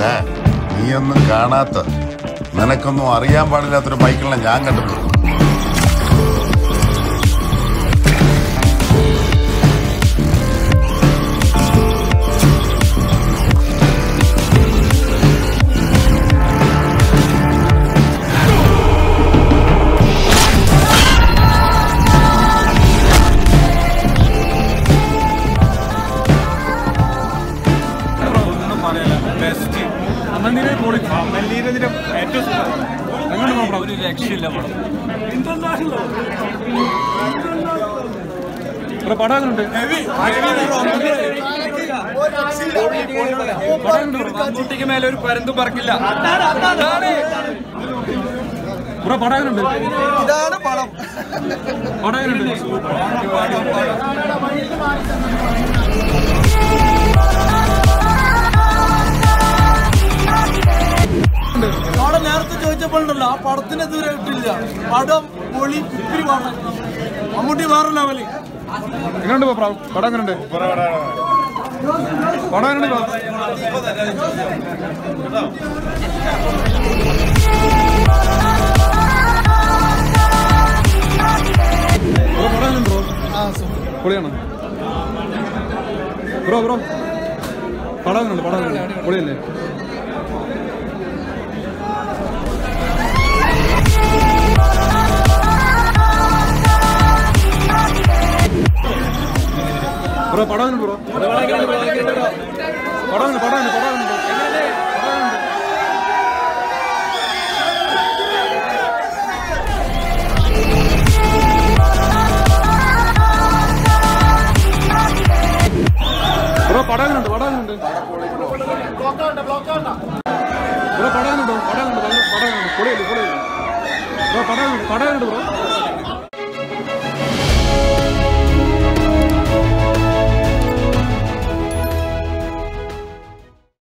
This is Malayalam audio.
ദേ, നീയൊന്നും കാണാത്ത നിനക്കൊന്നും അറിയാൻ പാടില്ലാത്തൊരു മൈക്കിളിനെ ഞാൻ കണ്ടിട്ടുണ്ട് ഒന്നും പറയല്ല ബെസ്റ്റ് അമ്മന്തിരെ പൊളി മല്ലീരതിന്റെ ഏറ്റവും സൂപ്പർ എങ്ങനെ നോക്കണം ഒരു രക്ഷയില്ല പടം ഇവിടെ പടാകുന്നുണ്ട് മമ്മൂട്ടിക്ക് മേലെ ഒരു പരന്തും പറക്കില്ല ഇവിടെ പടാകുന്നുണ്ട് ഇതാണ് പടം പടാകുന്നുണ്ട് അവിടെ നേരത്തെ ചോദിച്ചപ്പോഴുണ്ടല്ലോ ആ പടത്തിന് ഇതുവരെ ഇട്ടില്ല പടം പൊളി ഇത്തിരി പാടം മമ്മൂട്ടി വേറെ ലെവല് എങ്ങനെയുണ്ട് പടം പടം എങ്ങനെയുണ്ട് പടം എങ്ങനെയുണ്ട് ബ്രോ പടം എങ്ങനെയുണ്ട് ബ്രോ പൊളിയാണ് ബ്രോ ബ്രോ പടം എങ്ങനെയുണ്ട് പടം എങ്ങനെയുണ്ട് പൊളിയല്ലേ ബ്രോ പടം എങ്ങനെയുണ്ട് ബ്രോ പടം എങ്ങനെയുണ്ട് പടം എങ്ങനെയുണ്ട് പടം എങ്ങനെയുണ്ട് ബ്രോ പടം എങ്ങനെയുണ്ട് പടം എങ്ങനെയുണ്ട് ബ്രോ പടം എങ്ങനെയുണ്ട് പടം എങ്ങനെയുണ്ട് പടം എങ്ങനെയുണ്ട് പൊളിയല്ലേ പൊളിയല്ലേ ബ്രോ പടം എങ്ങനെയുണ്ട് പടം എങ്ങനെയുണ്ട് ബ്രോ